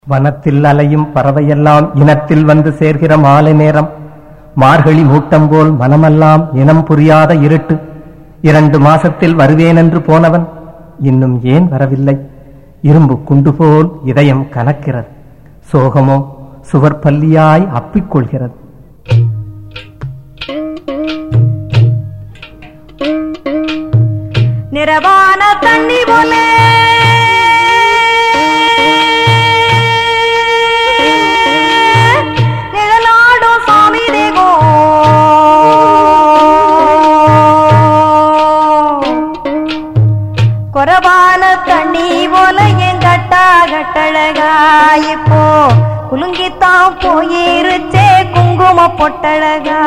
வனத்தில் அலையும் பறவையெல்லாம் இனத்தில் வந்து சேர்கிற மாலை நேரம் மார்கழி மூட்டம் போல் மனமெல்லாம் இனம் புரியாத இருட்டு இரண்டு மாசத்தில் வருவேனென்று போனவன் இன்னும் ஏன் வரவில்லை இரும்பு குண்டு போல் இதயம் கலக்கிறது சோகமோ சுவர் பல்லியாய் அப்பிக்கொள்கிறது நிறவான தண்ணி போல நிழலாடும் சாமி தேகோ குறவான தண்ணி போல என் கட்டா கட்டழகா இப்போ குலுங்கித்தான் போயிருச்சே குங்கும பொட்டழகா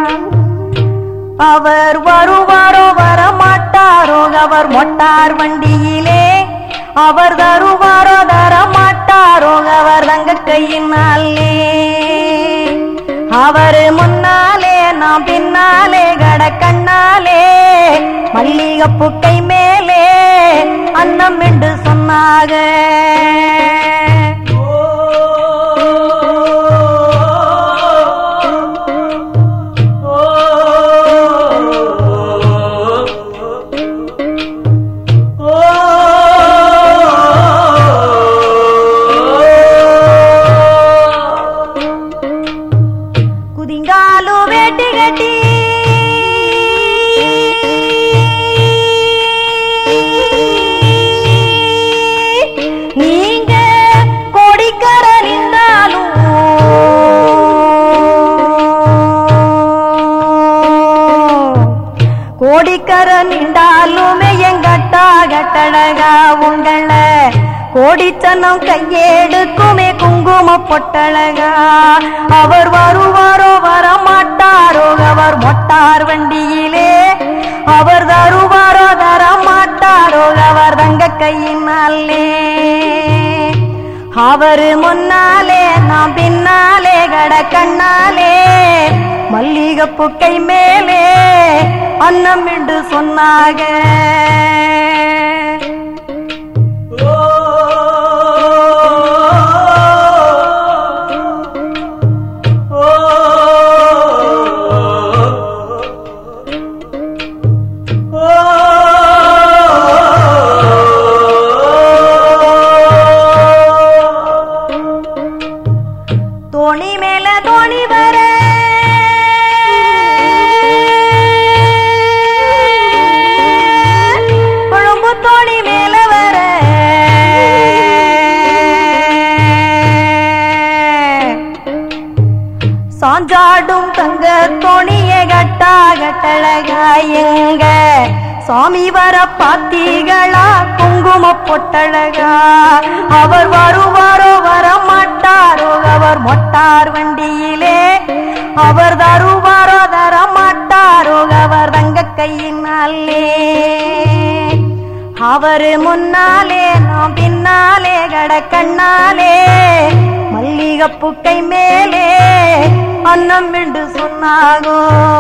அவர் வருவாரோ வரமாட்டாரோ அவர் மொட்டார் வண்டியிலே அவர் தருவாரோ தரமாட்டாரோ அவர் தங்க கையினாலே அவர் முன்னாலே நாம் பின்னாலே கட கண்ணாலே மல்லிகைப்பூ கை மேலே அன்னம் என்று சொன்னாக కుదింగాలు వేటి గట్టి நீங்க கோடிக்கர நின்றாலும் கோடிக்கர நின்றாலுமே எங்கட்டா கட்டழகா உங்கள கோடிச்சனம் கையெடுக்குமே குங்கும பொட்டழகா அவர் வருவாரோ வரமாட்டாரோ அவர் மொட்டார் வண்டியிலே அவர் தருவாரோ தரமாட்டாரோ அவர் தங்க கையினாலே அவரு முன்னாலே நாம் பின்னாலே கட கண்ணாலே மல்லிகைப்பூ கை மேலே அன்னம் என்று சொன்னாக தோணி மேல தோணி வர கொழும்பு தோணி மேல வர சாஞ்சாடும் தங்க தோணிய கட்டா கட்டழகா எங்க சாமி வர பாத்தீகளா குங்கும பொட்டழகா அவர் வருவாரோ வரமாட்டாரோ அவர் மொட்டார் வண்டியிலே அவர் தருவாரோ தரமாட்டாரோ அவர் தங்க கையினாலே அவரு முன்னாலே நாம் பின்னாலே கட கண்ணாலே மல்லிகைப்பூ கை மேலே அன்னம் என்று சொன்னாகோ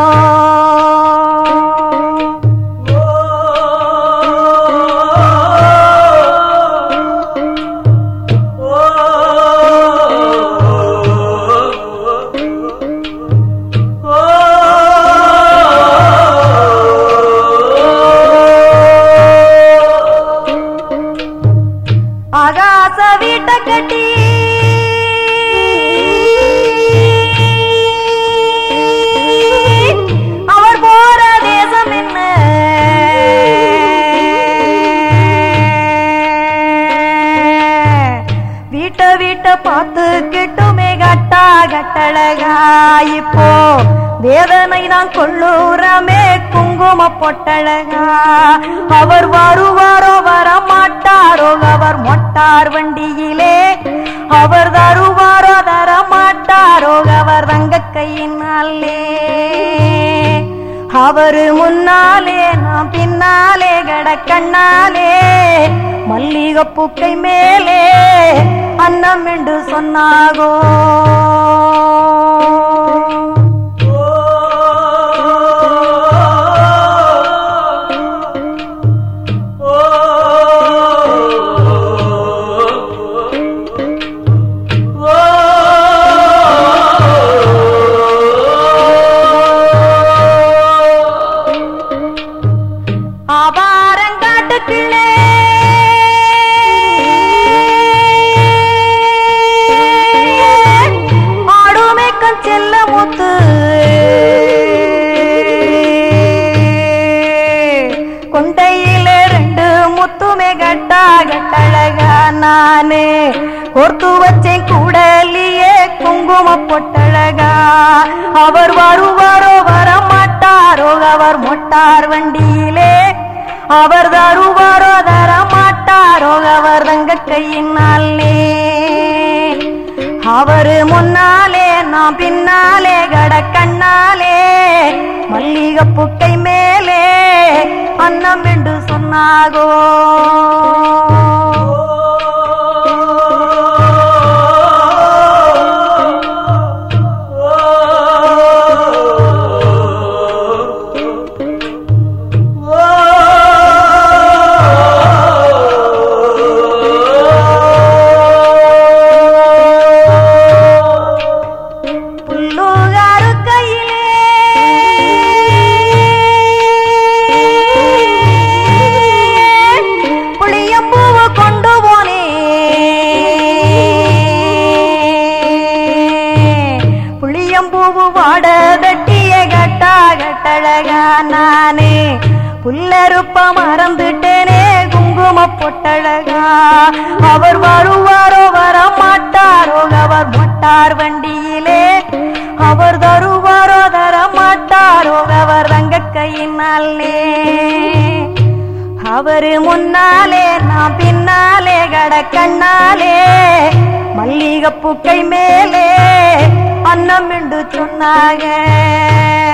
ஆகாச வீட்ட கட்டி அவர் போற தேசம் என்ன வீட்ட வீட்ட பார்த்து கிட்டுமே கட்டா கட்டழகா இப்போ வேதனை தான் கொள்ளூரமே குங்கும பொட்டழகா அவர் வருவாரோ வரமாட்டாரோ அவர் மொட்டார் வண்டியிலே அவர் தருவாரோ தரமாட்டாரோ அவர் தங்க கையினாலே அவரு முன்னாலே நாம் பின்னாலே கட கண்ணாலே மல்லிகைப்பூ கை மேலே அன்னம் என்று சொன்னாகோ Oh கொடுத்து வச்சேன் கூடலியே குங்கும பொட்டழகா அவர் வருவாரோ வர மாட்டாரோ அவர் மொட்டார் வண்டியிலே அவர் தருவாரோ தர மாட்டாரோ அவர் தங்க கையினாலே அவரு முன்னாலே நான் பின்னாலே கட கண்ணாலே மல்லிகைப்பூ கை மேலே அன்னம் என்று சொன்னாகோ புல்லுகாரு கையிலே புளியம்பூவு கொண்டு போனே புளியம்பூவு வாட தட்டிய கட்டா கட்டழகா நானே புல்லறுப்ப மறந்துட்டேனே குங்கும பொட்டழகா அவர் வருவாரோ வர மாட்டாரோ அவர் மொட்டார் வண்டியிலே அவர் தருவாரோ தர மாட்டாரோ அவர் தங்க கையினாலே அவரு முன்னாலே நான் பின்னாலே கட கண்ணாலே மல்லிகைப்பூ கை மேலே அன்னம் என்று சொன்னாங்க